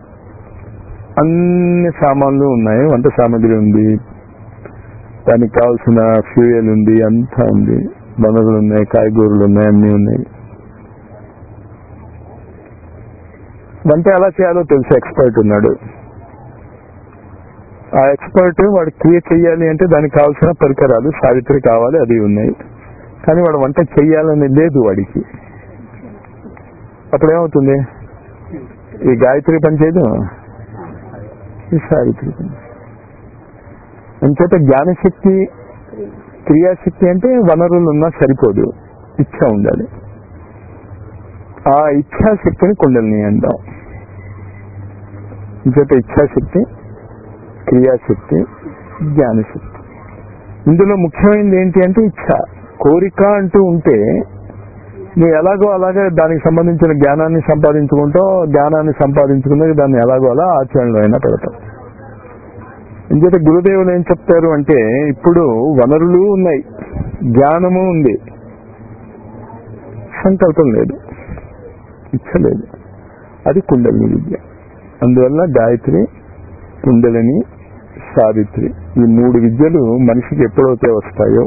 అన్ని సామాన్లు ఉన్నాయి వంట సామాగ్రి ఉంది దానికి కావాల్సిన ఫ్యూయల్ ఉంది అంతా ఉంది వనరులు ఉన్నాయి కాయగూరలు ఉన్నాయి అన్ని ఉన్నాయి వంట ఎలా చేయాలో తెలిసి ఎక్స్పర్ట్ ఉన్నాడు ఆ ఎక్స్పర్ట్ వాడు క్రియేట్ చేయాలి అంటే దానికి కావాల్సిన పరికరాలు సావిత్రి కావాలి అది ఉన్నాయి కానీ వాడు వంట చెయ్యాలని లేదు వాడికి అప్పుడు ఏమవుతుంది ఈ గాయత్రి పని చేయదు ఈ సావిత్రి పని అంచేత జ్ఞానశక్తి క్రియాశక్తి అంటే వనరులు ఉన్నా సరిపోదు ఇచ్చ ఉండాలి ఆ ఇచ్ఛాశక్తిని కుండలిని అంటాం ఇంచేత ఇచ్ఛాశక్తి క్రియాశక్తి జ్ఞానశక్తి ఇందులో ముఖ్యమైనది ఏంటి అంటే ఇచ్ఛ కోరిక అంటూ ఉంటే నువ్వు ఎలాగో అలాగే దానికి సంబంధించిన జ్ఞానాన్ని సంపాదించుకుంటావు జ్ఞానాన్ని సంపాదించుకున్నది దాన్ని ఎలాగో అలా ఆచరణలో అయినా పెడతావు ఇంకేత గురుదేవులు ఏం చెప్తారు అంటే ఇప్పుడు వనరులు ఉన్నాయి జ్ఞానము ఉంది సంకల్పం లేదు ఇచ్చ లేదు అది కుండలిని విద్య అందువల్ల గాయత్రి కుండలిని సావిత్రి ఈ మూడు విద్యలు మనిషికి ఎప్పుడైతే వస్తాయో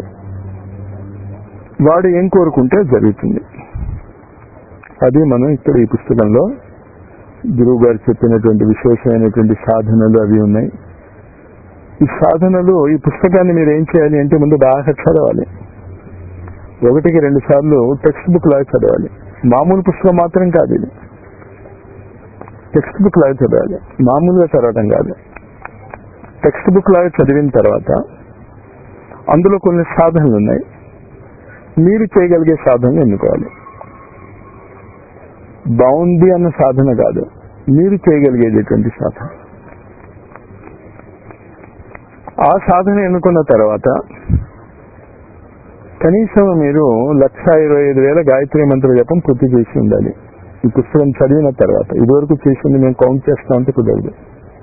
వాడు ఏం కోరుకుంటే జరుగుతుంది అది మనం ఇక్కడ ఈ పుస్తకంలో గురువు గారు చెప్పినటువంటి విశేషమైనటువంటి సాధనలు అవి ఉన్నాయి ఈ సాధనలు ఈ పుస్తకాన్ని మీరు ఏం చేయాలి అంటే ముందు బాగా చదవాలి ఒకటికి రెండు సార్లు టెక్స్ట్ బుక్ లాగా చదవాలి మామూలు పుస్తకం మాత్రం కాదు ఇది టెక్స్ట్ బుక్ లాగా చదవాలి మామూలుగా చదవడం కాదు టెక్స్ట్ బుక్ లాగా చదివిన తర్వాత అందులో కొన్ని సాధనలు ఉన్నాయి మీరు చేయగలిగే సాధనలు ఎన్నుకోవాలి బాగుంది అన్న సాధన కాదు మీరు చేయగలిగేటటువంటి సాధన ఆ సాధన ఎన్నుకున్న తర్వాత కనీసం మీరు లక్ష ఇరవై ఐదు వేల గాయత్రి మంత్ర జపం పూర్తి చేసి ఉండాలి ఈ పుస్తకం చదివిన తర్వాత ఇదివరకు చేసింది మేము కౌంట్ చేస్తా ఉంటే కుదరదు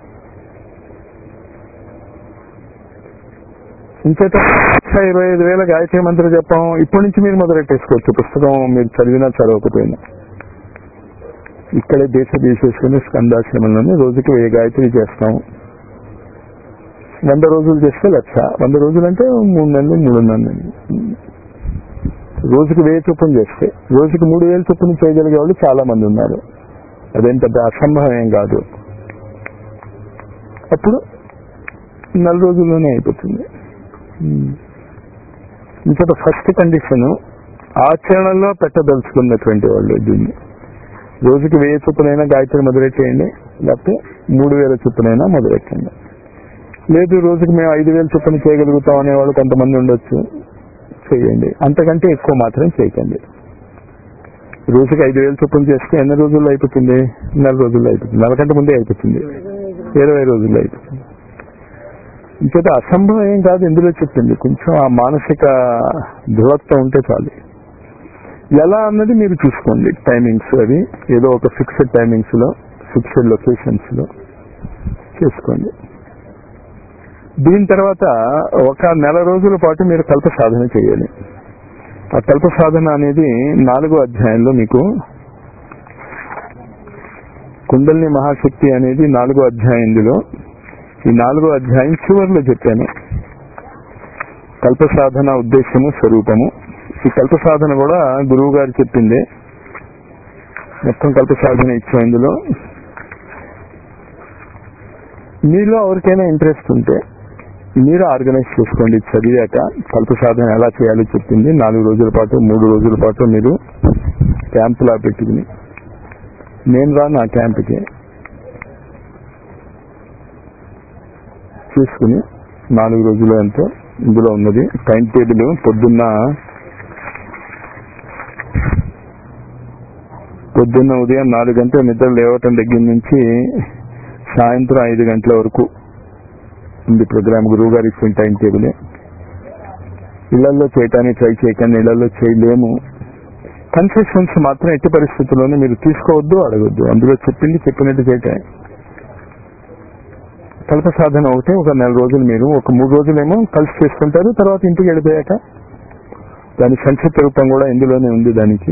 ఇంకేత లక్ష ఇరవై ఐదు వేల గాయత్రి మంత్ర జపం ఇప్పటి నుంచి మీరు మొదలెట్టేసుకోవచ్చు పుస్తకం మీరు చదివినా చదవకపోయినా ఇక్కడే దేశ దేశేశ్వరి స్కందాశ్రమంలోనే రోజుకి వెయ్యి గాయత్రి చేస్తాం వంద రోజులు చేస్తే లక్ష వంద రోజులు అంటే మూడు నెలలు మూడున్నర నెలలు రోజుకి వెయ్యి చొప్పున చేస్తే రోజుకి మూడు వేలు చొప్పున చేయగలిగే వాళ్ళు చాలా మంది ఉన్నారు అదేం పెద్ద అసంభవం ఏం కాదు అప్పుడు నెల రోజుల్లోనే అయిపోతుంది ఇంకొక ఫస్ట్ కండిషన్ ఆచరణలో పెట్టదలుచుకున్నటువంటి వాళ్ళు దీన్ని రోజుకి వెయ్యి చొప్పునైనా గాయత్రి మొదలెట్టేయండి లేకపోతే మూడు వేల చొప్పునైనా మొదలెట్టండి లేదు రోజుకి మేము ఐదు వేలు చొప్పున చేయగలుగుతాం అనేవాళ్ళు కొంతమంది ఉండొచ్చు చేయండి అంతకంటే ఎక్కువ మాత్రం చేయకండి రోజుకి ఐదు వేలు చొప్పున చేస్తే ఎన్ని రోజుల్లో అయిపోతుంది నెల రోజుల్లో అయిపోతుంది నెల కంటే ముందే అయిపోతుంది ఇరవై రోజుల్లో అయిపోతుంది ఇంకేత అసంభవం ఏం కాదు ఇందులో చెప్పింది కొంచెం ఆ మానసిక దృఢత్వం ఉంటే చాలు ఎలా అన్నది మీరు చూసుకోండి టైమింగ్స్ అవి ఏదో ఒక ఫిక్స్డ్ టైమింగ్స్ లో ఫిక్స్డ్ లొకేషన్స్ లో చేసుకోండి దీని తర్వాత ఒక నెల రోజుల పాటు మీరు కల్ప సాధన చేయాలి ఆ కల్ప సాధన అనేది నాలుగో అధ్యాయంలో మీకు కుండలిని మహాశక్తి అనేది నాలుగో అధ్యాయం ఇందులో ఈ నాలుగో అధ్యాయం చివరిలో చెప్పాను కల్ప సాధన ఉద్దేశము స్వరూపము ఈ కల్ప సాధన కూడా గురువు గారు చెప్పిందే మొత్తం కల్ప సాధన ఇచ్చాం ఇందులో మీలో ఎవరికైనా ఇంట్రెస్ట్ ఉంటే మీరు ఆర్గనైజ్ చేసుకోండి చదివాక కల్ప సాధన ఎలా చేయాలో చెప్పింది నాలుగు రోజుల పాటు మూడు రోజుల పాటు మీరు క్యాంపులా పెట్టుకుని నేను రా నా క్యాంప్కి చూసుకుని నాలుగు రోజులు ఎంతో ఇందులో ఉన్నది టైం టేబుల్ పొద్దున్న పొద్దున్న ఉదయం నాలుగు గంటల నిద్ర లేవటం దగ్గర నుంచి సాయంత్రం ఐదు గంటల వరకు ఉంది ప్రోగ్రామ్ గురువు గారు ఇచ్చిన టైం టేబుల్ ఇళ్లలో చేయటానికి ట్రై చేయకండి ఇళ్లలో చేయలేము కన్సెషన్స్ మాత్రం ఎట్టి పరిస్థితుల్లోనే మీరు తీసుకోవద్దు అడగొద్దు అందులో చెప్పింది చెప్పినట్టు చేయటం కల్ప సాధన ఒకటి ఒక నెల రోజులు మీరు ఒక మూడు రోజులేమో కలిసి చేసుకుంటారు తర్వాత ఇంటికి వెళ్ళిపోయాక దాని సంక్షిప్త రూపం కూడా ఇందులోనే ఉంది దానికి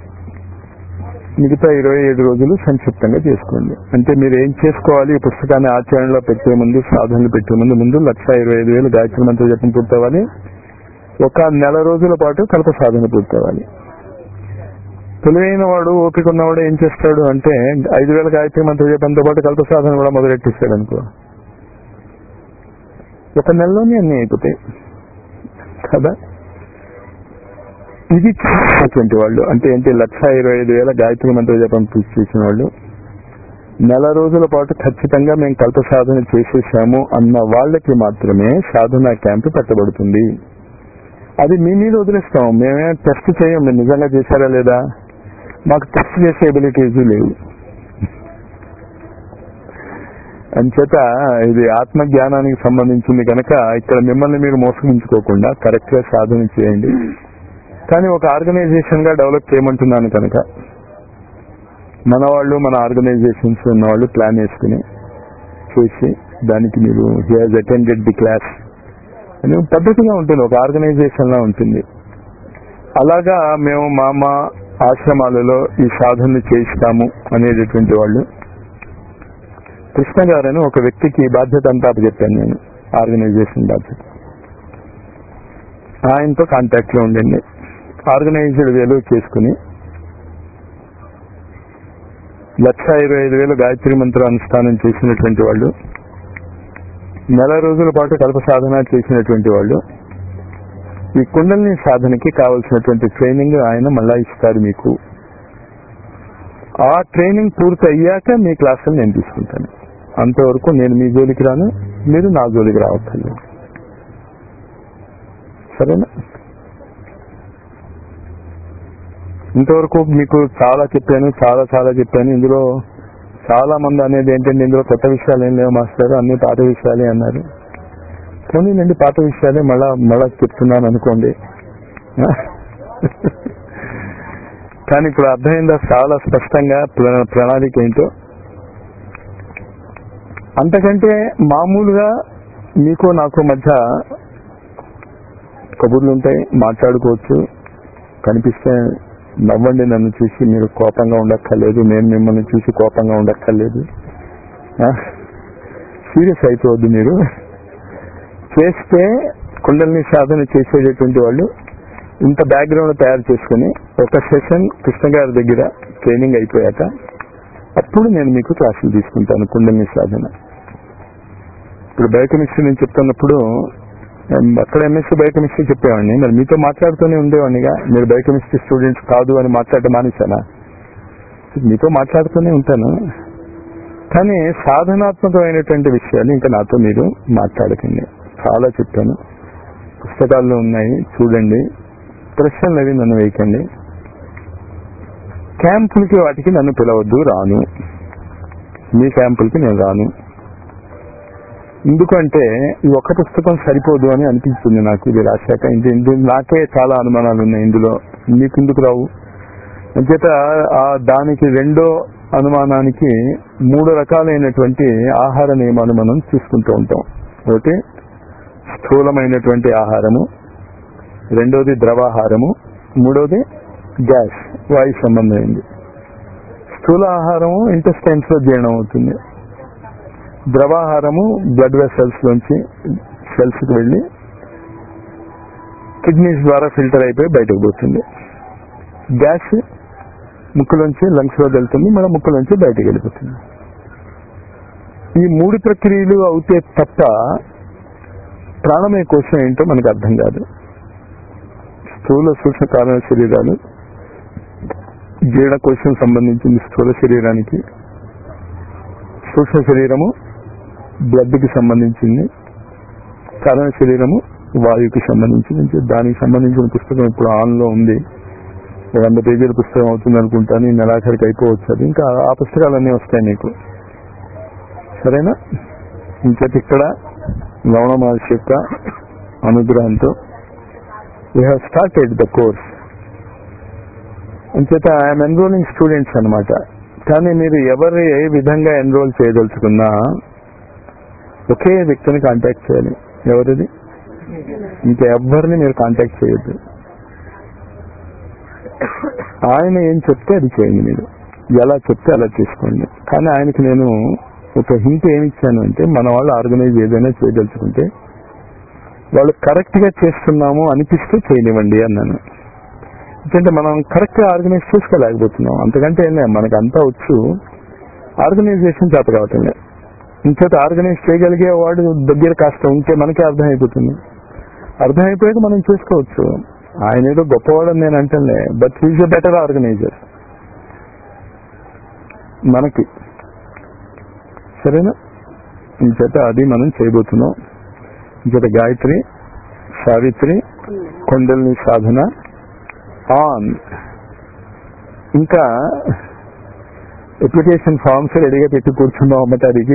మిగతా ఇరవై ఏడు రోజులు సంక్షిప్తంగా చేసుకోండి అంటే మీరు ఏం చేసుకోవాలి ఈ పుస్తకాన్ని ఆచరణలో పెట్టే ముందు సాధనలు పెట్టే ముందు ముందు లక్ష ఇరవై ఐదు వేలు గాయత్రి మంత్ర జపం పూర్తవ్వాలి ఒక నెల రోజుల పాటు కల్ప సాధన పూర్తవ్వాలి తెలివైన వాడు ఓపిక ఉన్నవాడు ఏం చేస్తాడు అంటే ఐదు వేల గాయత్రి మంత్ర జపంతో పాటు కల్ప సాధన కూడా మొదలెట్టేస్తాడు అనుకో ఒక నెలలోనే అన్ని అయిపోతాయి కదా ఇది చేసినటువంటి వాళ్ళు అంటే ఏంటి లక్ష ఇరవై ఐదు వేల గాయత్రి మంత్ర జపం పూర్తి చేసిన వాళ్ళు నెల రోజుల పాటు ఖచ్చితంగా మేము కల్ప సాధన చేసేసాము అన్న వాళ్ళకి మాత్రమే సాధన క్యాంప్ పెట్టబడుతుంది అది మీ మీద వదిలేస్తాం మేమే టెస్ట్ చేయం మీరు నిజంగా చేశారా లేదా మాకు టెస్ట్ చేసే ఎబిలిటీస్ లేవు అంచేత ఇది ఆత్మ జ్ఞానానికి సంబంధించింది కనుక ఇక్కడ మిమ్మల్ని మీరు మోసగించుకోకుండా కరెక్ట్ గా సాధన చేయండి కానీ ఒక ఆర్గనైజేషన్ గా డెవలప్ చేయమంటున్నాను కనుక మన వాళ్ళు మన ఆర్గనైజేషన్స్ ఉన్న వాళ్ళు ప్లాన్ వేసుకుని చేసి దానికి మీరు he has attended the class అని పద్ధతిగా ఉంటుంది ఒక ఆర్గనైజేషన్ లా ఉంటుంది అలాగా మేము మా మా ఆశ్రమాలలో ఈ సాధనలు చేయిస్తాము అనేటటువంటి వాళ్ళు కృష్ణ గారని ఒక వ్యక్తికి బాధ్యత అంతా చెప్పాను నేను ఆర్గనైజేషన్ బాధ్యత ఆయనతో కాంటాక్ట్ లో ఉండండి ఆర్గనైజ్డ్ వేలు చేసుకుని లక్ష ఇరవై ఐదు వేలు గాయత్రి మంత్ర అనుష్ఠానం చేసినటువంటి వాళ్ళు నెల రోజుల పాటు కల్ప సాధన చేసినటువంటి వాళ్ళు ఈ కుండలిని సాధనకి కావలసినటువంటి ట్రైనింగ్ ఆయన మళ్ళా ఇస్తారు మీకు ఆ ట్రైనింగ్ పూర్తి అయ్యాక మీ క్లాసులు నేను తీసుకుంటాను అంతవరకు నేను మీ జోలికి రాను మీరు నా జోలికి రావక్కర్లేదు సరేనా ఇంతవరకు మీకు చాలా చెప్పాను చాలా చాలా చెప్పాను ఇందులో చాలా మంది అనేది ఏంటంటే ఇందులో కొత్త విషయాలు ఏం లేవు మాస్టర్ అన్ని పాత విషయాలే అన్నారు పోనీలండి పాత విషయాలే మళ్ళా మళ్ళా చెప్తున్నాను అనుకోండి కానీ ఇప్పుడు అర్థమైందా చాలా స్పష్టంగా ప్ర- ప్రణాళిక ఏంటో అంతకంటే మామూలుగా మీకు నాకు మధ్య కబుర్లు ఉంటాయి మాట్లాడుకోవచ్చు కనిపిస్తే నవ్వండి నన్ను చూసి మీరు కోపంగా ఉండక్కర్లేదు నేను మిమ్మల్ని చూసి కోపంగా ఉండక్కర్లేదు సీరియస్ అయిపోవద్దు మీరు చేస్తే కుండల్ని సాధన చేసేటటువంటి వాళ్ళు ఇంత బ్యాక్గ్రౌండ్ తయారు చేసుకుని ఒక సెషన్ కృష్ణ గారి దగ్గర ట్రైనింగ్ అయిపోయాక అప్పుడు నేను మీకు క్లాసులు తీసుకుంటాను కుండల్ని సాధన ఇప్పుడు బయోకెమిస్ట్రీ నేను చెప్తున్నప్పుడు em, అక్కడ ఎంఎస్సీ బయోకెమిస్ట్రీ చెప్పేవాడిని మరి మీతో మాట్లాడుతూనే ఉండేవాడినిగా మీరు బయోకెమిస్ట్రీ స్టూడెంట్స్ కాదు అని మాట్లాడటం మానేశానా మీతో మాట్లాడుతూనే ఉంటాను కానీ సాధనాత్మకమైనటువంటి విషయాలు ఇంకా నాతో మీరు మాట్లాడకండి చాలా చెప్పాను పుస్తకాల్లో ఉన్నాయి చూడండి ప్రశ్నలు అవి నన్ను వేయకండి క్యాంపులకి వాటికి నన్ను పిలవద్దు రాను మీ క్యాంపులకి నేను రాను ఎందుకంటే ఈ ఒక్క పుస్తకం సరిపోదు అని అనిపిస్తుంది నాకు ఇది రాశాక ఇది ఇది నాకే చాలా అనుమానాలు ఉన్నాయి ఇందులో మీకు ఎందుకు రావు అంచేత ఆ దానికి రెండో అనుమానానికి మూడు రకాలైనటువంటి ఆహార నియమాలు మనం చూసుకుంటూ ఉంటాం ఒకటి స్థూలమైనటువంటి ఆహారము రెండోది ద్రవాహారము మూడోది గ్యాస్ వాయు సంబంధమైంది స్థూల ఆహారము ఇంటెస్టైన్స్ లో జీర్ణం అవుతుంది ద్రవాహారము బ్లడ్ వెసల్స్ లోంచి సెల్స్ కి వెళ్ళి కిడ్నీస్ ద్వారా ఫిల్టర్ అయిపోయి బయటకు పోతుంది గ్యాస్ ముక్కులోంచి లంగ్స్ లో వెళ్తుంది మన ముక్కులోంచి బయటకు వెళ్ళిపోతుంది ఈ మూడు ప్రక్రియలు అవుతే తప్ప ప్రాణమయ కోశం ఏంటో మనకు అర్థం కాదు స్థూల సూక్ష్మ కారణ శరీరాలు జీర్ణకోశం సంబంధించింది స్థూల శరీరానికి సూక్ష్మ శరీరము బ్లడ్ కి సంబంధించింది కారణ శరీరము వాయువుకి సంబంధించింది దానికి సంబంధించిన పుస్తకం ఇప్పుడు ఆన్ లో ఉంది వంద పేజీల పుస్తకం అవుతుంది అనుకుంటాను ఈ నెలాఖరికి అయిపోవచ్చు అది ఇంకా ఆ పుస్తకాలన్నీ వస్తాయి మీకు సరేనా ఇంకటి ఇక్కడ లవణ మహర్షి యొక్క అనుగ్రహంతో we have started the course అంచేత ఐఎమ్ ఎన్రోలింగ్ స్టూడెంట్స్ అన్నమాట కానీ మీరు ఎవరు ఏ విధంగా ఎన్రోల్ చేయదలుచుకున్నా ఒకే వ్యక్తిని కాంటాక్ట్ చేయాలి ఎవరిది ఇంకా ఎవరిని మీరు కాంటాక్ట్ చేయొద్దు ఆయన ఏం చెప్తే అది చేయండి మీరు ఎలా చెప్తే అలా చేసుకోండి కానీ ఆయనకి నేను ఒక హింట్ ఏమి ఇచ్చాను అంటే మన వాళ్ళు ఆర్గనైజ్ ఏదైనా చేయదలుచుకుంటే వాళ్ళు కరెక్ట్ గా చేస్తున్నాము అనిపిస్తే చేయనివ్వండి అన్నాను ఎందుకంటే మనం కరెక్ట్ గా ఆర్గనైజ్ చేసుకోలేకపోతున్నాం అంతకంటే ఏం లేదు మనకు అంతా వచ్చు ఆర్గనైజేషన్ చేత కావటం లేదు ఇంకోటి ఆర్గనైజ్ చేయగలిగే వాడు దగ్గర కాస్త ఉంటే మనకే అర్థమైపోతుంది అర్థమైపోయాక మనం చేసుకోవచ్చు ఆయన ఏదో గొప్పవాడని నేను అంటలే but is a better organiser మనకి సరేనా ఇంచేత అది మనం చేయబోతున్నాం ఇంచేత గాయత్రి సావిత్రి కొండల్ని సాధన ఆన్ ఇంకా అప్లికేషన్ ఫామ్స్ రెడీగా పెట్టి కూర్చున్నాం అమ్మటానికి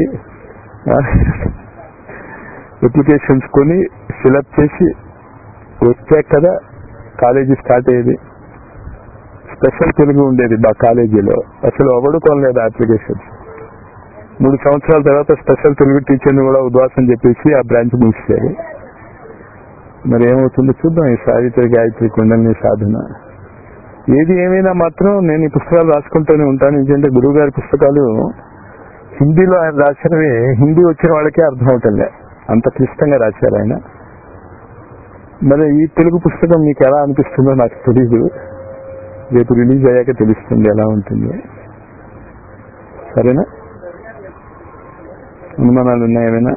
అప్లికేషన్స్ కొని ఫిలప్ చేసి వచ్చాక కదా కాలేజీ స్టార్ట్ అయ్యేది స్పెషల్ తెలుగు ఉండేది మా కాలేజీలో అసలు ఎవడు కొనలేదు అప్లికేషన్స్ మూడు సంవత్సరాల తర్వాత స్పెషల్ తెలుగు టీచర్ని కూడా ఉద్వాసం చెప్పేసి ఆ బ్రాంచ్ మూసేశారు మరి ఏమవుతుందో చూద్దాం ఈ సావిత్రి గాయత్రి కుండలిని సాధన ఏది ఏమైనా మాత్రం నేను ఈ పుస్తకాలు రాసుకుంటూనే ఉంటాను ఎందుకంటే గురువు గారి పుస్తకాలు హిందీలో ఆయన రాసినవి హిందీ వచ్చిన వాళ్ళకే అర్థం అవుతుంది అంత క్లిష్టంగా రాశారు ఆయన మరి ఈ తెలుగు పుస్తకం మీకు ఎలా అనిపిస్తుందో నాకు తెలీదు రేపు రిలీజ్ అయ్యాక తెలుస్తుంది ఎలా ఉంటుంది సరేనా అనుమానాలు ఉన్నాయి ఏమైనా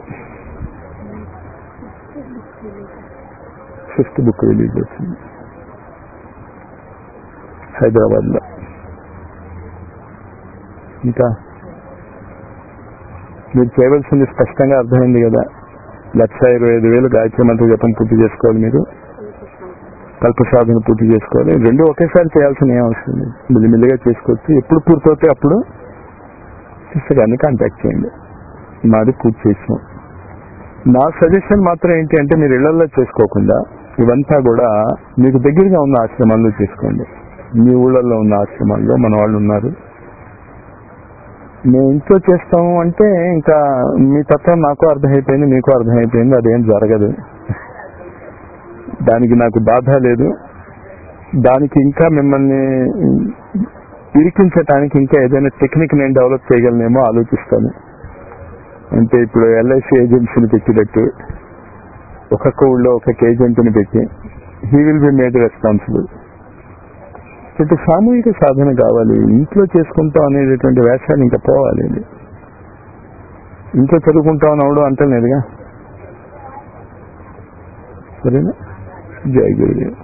ఫిఫ్త్ బుక్ రిలీజ్ అవుతుంది హైదరాబాద్ లో ఇంకా మీరు చేయవలసింది స్పష్టంగా అర్థమైంది కదా లక్ష ఇరవై ఐదు వేలు గాయత్రి మంత్ర జపం పూర్తి చేసుకోవాలి మీరు కల్ప సాధన పూర్తి చేసుకోవాలి రెండు ఒకేసారి చేయాల్సిన ఏం అవసరం లేదు మెల్లిమెల్లిగా చేసుకోవచ్చు ఎప్పుడు పూర్తవుతే అప్పుడు పుస్తకాన్ని కాంటాక్ట్ చేయండి మాది పూర్తి చేసాం నా సజెషన్ మాత్రం ఏంటి అంటే మీరు ఇళ్లలో చేసుకోకుండా ఇవంతా కూడా మీకు దగ్గరగా ఉన్న ఆశ్రమాల్లో చేసుకోండి మీ ఊళ్ళల్లో ఉన్న ఆశ్రమాల్లో మన వాళ్ళు ఉన్నారు మేము ఇంట్లో చేస్తాము అంటే ఇంకా మీ తత్వం నాకు అర్థమైపోయింది మీకు అర్థమైపోయింది అదేం జరగదు దానికి నాకు బాధ లేదు దానికి ఇంకా మిమ్మల్ని ఇరికించటానికి ఇంకా ఏదైనా టెక్నిక్ నేను డెవలప్ చేయగలనేమో ఆలోచిస్తాను అంటే ఇప్పుడు ఎల్ఐసి ఏజెన్సీని పెట్టినట్టు ఒక్కొక్క ఊళ్ళో ఒక్కొక్క ఏజెంట్ని పెట్టి he will be made responsible అంటే సామూహిక సాధన కావాలి ఇంట్లో చేసుకుంటాం అనేటటువంటి వేషాలు ఇంకా పోవాలి ఇది. ఇంట్లో చదువుకుంటాం అని అవడం అంటలేదుగా సరేనా జై గురుదేవ్